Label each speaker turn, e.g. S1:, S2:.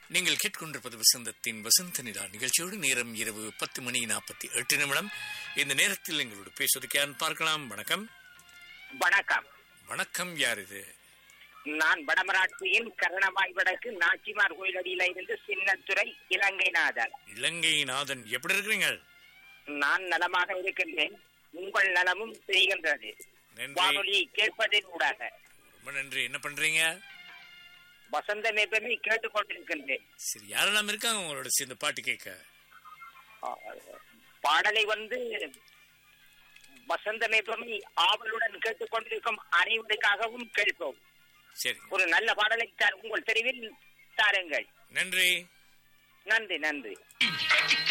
S1: நீங்கள் கேட்கொண்டிருப்பது வசந்தத்தின் வசந்த நிலா நிகழ்ச்சியோடு நேரம் இரவு பத்து மணி நாற்பத்தி எட்டு நிமிடம் இந்த நேரத்தில் எங்களோடு பேசுவதற்கு யார் பார்க்கலாம் வணக்கம்
S2: வணக்கம்
S1: வணக்கம் யார் இது
S2: நான் வடமராட்சியின் கரணவாய் வடக்கு நாச்சிமார் கோயிலடியில இருந்து சின்னத்துறை இலங்கைநாதன்
S1: இலங்கை நாதன் எப்படி இருக்கிறீங்க
S2: நான் நலமாக இருக்கின்றேன் உங்கள் நலமும் செய்கின்றது
S1: நன்றி
S2: வானொலியை கேட்பதின் ஊடாக
S1: ரொம்ப நன்றி என்ன பண்றீங்க
S2: வசந்த நேபமே கேட்டுக்கொண்டிருக்கின்றேன்
S1: சரி யாரெல்லாம் இருக்காங்க உங்களோட சேர்ந்து பாட்டு கேட்க
S2: ஆ, பாடலை வந்து வசந்த நேபமே ஆவலுடன் கேட்டுக்கொண்டிருக்கும் அனைவருக்காகவும் கேட்போம்
S1: சரி
S2: ஒரு நல்ல பாடலை தார்- உங்கள் தெருவில் தாருங்கள்
S1: நன்றி
S2: நன்றி நன்றி